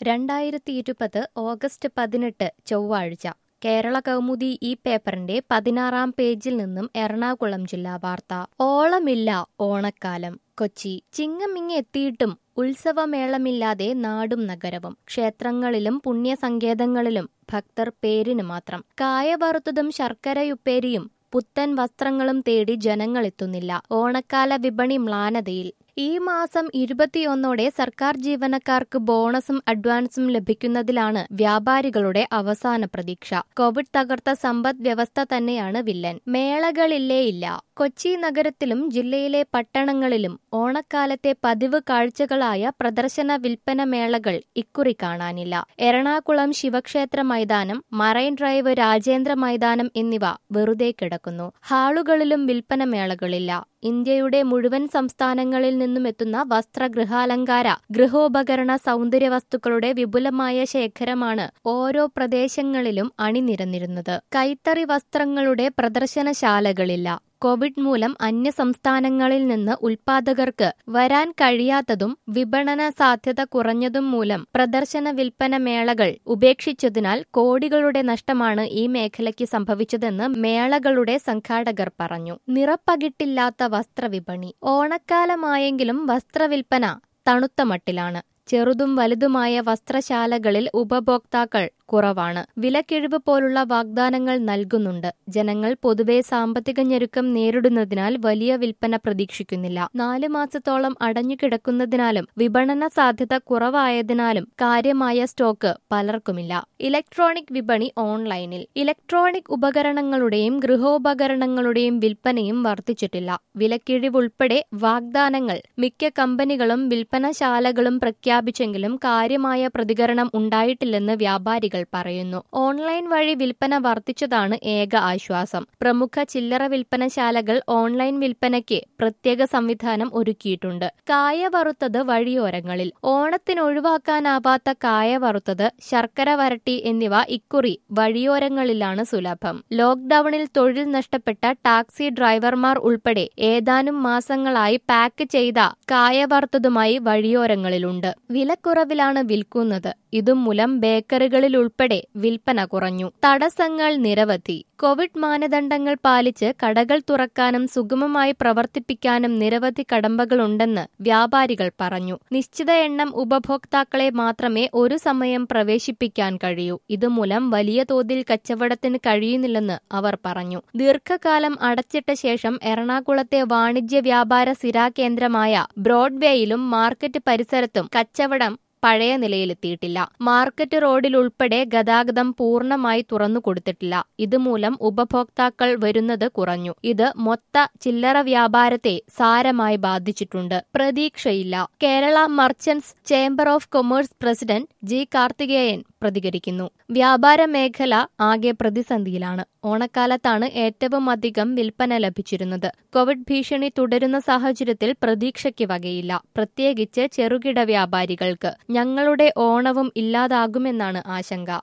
രണ്ടായിരത്തി ഇരുപത് ഓഗസ്റ്റ് പതിനെട്ട് ചൊവ്വാഴ്ച കേരള കൗമുദി ഈ പേപ്പറിന്റെ പതിനാറാം പേജിൽ നിന്നും എറണാകുളം ജില്ലാ വാർത്ത ഓളമില്ല ഓണക്കാലം കൊച്ചി ചിങ്ങമിങ്ങി എത്തിയിട്ടും ഉത്സവമേളമില്ലാതെ നാടും നഗരവും ക്ഷേത്രങ്ങളിലും പുണ്യസങ്കേതങ്ങളിലും ഭക്തർ പേരിന് മാത്രം കായ വറുത്തതും ശർക്കരയുപ്പേരിയും പുത്തൻ വസ്ത്രങ്ങളും തേടി ജനങ്ങളെത്തുന്നില്ല ഓണക്കാല വിപണി മ്ലാനതയിൽ ഈ മാസം ഇരുപത്തിയൊന്നോടെ സർക്കാർ ജീവനക്കാർക്ക് ബോണസും അഡ്വാൻസും ലഭിക്കുന്നതിലാണ് വ്യാപാരികളുടെ അവസാന പ്രതീക്ഷ കോവിഡ് തകർത്ത സമ്പദ് വ്യവസ്ഥ തന്നെയാണ് വില്ലൻ മേളകളില്ലേയില്ല കൊച്ചി നഗരത്തിലും ജില്ലയിലെ പട്ടണങ്ങളിലും ഓണക്കാലത്തെ പതിവ് കാഴ്ചകളായ പ്രദർശന വിൽപ്പന മേളകൾ ഇക്കുറി കാണാനില്ല എറണാകുളം ശിവക്ഷേത്ര മൈതാനം മറൈൻ ഡ്രൈവ് രാജേന്ദ്ര മൈതാനം എന്നിവ വെറുതെ കിടക്കുന്നു ഹാളുകളിലും വിൽപ്പന മേളകളില്ല ഇന്ത്യയുടെ മുഴുവൻ സംസ്ഥാനങ്ങളിൽ നിന്നും എത്തുന്ന വസ്ത്രഗൃഹാലങ്കാര ഗൃഹോപകരണ സൗന്ദര്യ വസ്തുക്കളുടെ വിപുലമായ ശേഖരമാണ് ഓരോ പ്രദേശങ്ങളിലും അണിനിരന്നിരുന്നത് കൈത്തറി വസ്ത്രങ്ങളുടെ പ്രദർശനശാലകളില്ല കോവിഡ് മൂലം അന്യ സംസ്ഥാനങ്ങളിൽ നിന്ന് ഉൽപാദകർക്ക് വരാൻ കഴിയാത്തതും വിപണന സാധ്യത കുറഞ്ഞതും മൂലം പ്രദർശന വിൽപ്പന മേളകൾ ഉപേക്ഷിച്ചതിനാൽ കോടികളുടെ നഷ്ടമാണ് ഈ മേഖലയ്ക്ക് സംഭവിച്ചതെന്ന് മേളകളുടെ സംഘാടകർ പറഞ്ഞു നിറപ്പകിട്ടില്ലാത്ത വസ്ത്രവിപണി ഓണക്കാലമായെങ്കിലും വസ്ത്രവിൽപ്പന തണുത്ത മട്ടിലാണ് ചെറുതും വലുതുമായ വസ്ത്രശാലകളിൽ ഉപഭോക്താക്കൾ കുറവാണ് വിലക്കിഴിവ് പോലുള്ള വാഗ്ദാനങ്ങൾ നൽകുന്നുണ്ട് ജനങ്ങൾ പൊതുവെ സാമ്പത്തിക ഞെരുക്കം നേരിടുന്നതിനാൽ വലിയ വിൽപ്പന പ്രതീക്ഷിക്കുന്നില്ല നാലു മാസത്തോളം അടഞ്ഞുകിടക്കുന്നതിനാലും വിപണന സാധ്യത കുറവായതിനാലും കാര്യമായ സ്റ്റോക്ക് പലർക്കുമില്ല ഇലക്ട്രോണിക് വിപണി ഓൺലൈനിൽ ഇലക്ട്രോണിക് ഉപകരണങ്ങളുടെയും ഗൃഹോപകരണങ്ങളുടെയും വിൽപ്പനയും വർദ്ധിച്ചിട്ടില്ല വിലക്കിഴിവുൾപ്പെടെ വാഗ്ദാനങ്ങൾ മിക്ക കമ്പനികളും വിൽപ്പനശാലകളും പ്രഖ്യാപിച്ചെങ്കിലും കാര്യമായ പ്രതികരണം ഉണ്ടായിട്ടില്ലെന്ന് വ്യാപാരികൾ പറയുന്നു ഓൺലൈൻ വഴി വിൽപ്പന വർദ്ധിച്ചതാണ് ഏക ആശ്വാസം പ്രമുഖ ചില്ലറ വിൽപ്പനശാലകൾ ഓൺലൈൻ വിൽപ്പനയ്ക്ക് പ്രത്യേക സംവിധാനം ഒരുക്കിയിട്ടുണ്ട് കായ വറുത്തത് വഴിയോരങ്ങളിൽ ഓണത്തിനൊഴിവാക്കാനാവാത്ത കായ വറുത്തത് ശർക്കര വരട്ടി എന്നിവ ഇക്കുറി വഴിയോരങ്ങളിലാണ് സുലഭം ലോക്ഡൌണിൽ തൊഴിൽ നഷ്ടപ്പെട്ട ടാക്സി ഡ്രൈവർമാർ ഉൾപ്പെടെ ഏതാനും മാസങ്ങളായി പാക്ക് ചെയ്ത കായ വറുത്തതുമായി വഴിയോരങ്ങളിലുണ്ട് വിലക്കുറവിലാണ് വിൽക്കുന്നത് ഇതുമൂലം ബേക്കറികളിൽ ഉൾപ്പെടെ വിൽപ്പന കുറഞ്ഞു തടസ്സങ്ങൾ നിരവധി കോവിഡ് മാനദണ്ഡങ്ങൾ പാലിച്ച് കടകൾ തുറക്കാനും സുഗമമായി പ്രവർത്തിപ്പിക്കാനും നിരവധി കടമ്പകളുണ്ടെന്ന് വ്യാപാരികൾ പറഞ്ഞു നിശ്ചിത എണ്ണം ഉപഭോക്താക്കളെ മാത്രമേ ഒരു സമയം പ്രവേശിപ്പിക്കാൻ കഴിയൂ ഇതുമൂലം വലിയ തോതിൽ കച്ചവടത്തിന് കഴിയുന്നില്ലെന്ന് അവർ പറഞ്ഞു ദീർഘകാലം അടച്ചിട്ട ശേഷം എറണാകുളത്തെ വാണിജ്യ വ്യാപാര സ്ഥിരാകേന്ദ്രമായ ബ്രോഡ്വേയിലും മാർക്കറ്റ് പരിസരത്തും കച്ചവടം പഴയ നിലയിലെത്തിയിട്ടില്ല മാർക്കറ്റ് റോഡിൽ ഉൾപ്പെടെ ഗതാഗതം പൂർണ്ണമായി തുറന്നു കൊടുത്തിട്ടില്ല ഇതുമൂലം ഉപഭോക്താക്കൾ വരുന്നത് കുറഞ്ഞു ഇത് മൊത്ത ചില്ലറ വ്യാപാരത്തെ സാരമായി ബാധിച്ചിട്ടുണ്ട് പ്രതീക്ഷയില്ല Kerala merchants chamber of commerce president G Karthikeyan പ്രതികരിക്കുന്നു വ്യാപാര മേഖല ആകെ പ്രതിസന്ധിയിലാണ് ഓണക്കാലത്താണ് ഏറ്റവും അധികം വിൽപ്പന ലഭിച്ചിരുന്നത് കോവിഡ് ഭീഷണി തുടരുന്ന സാഹചര്യത്തിൽ പ്രതീക്ഷയ്ക്ക് വകയില്ല പ്രത്യേകിച്ച് ചെറുകിട വ്യാപാരികൾക്ക് ഞങ്ങളുടെ ഓണവും ഇല്ലാതാകുമെന്നാണ് ആശങ്ക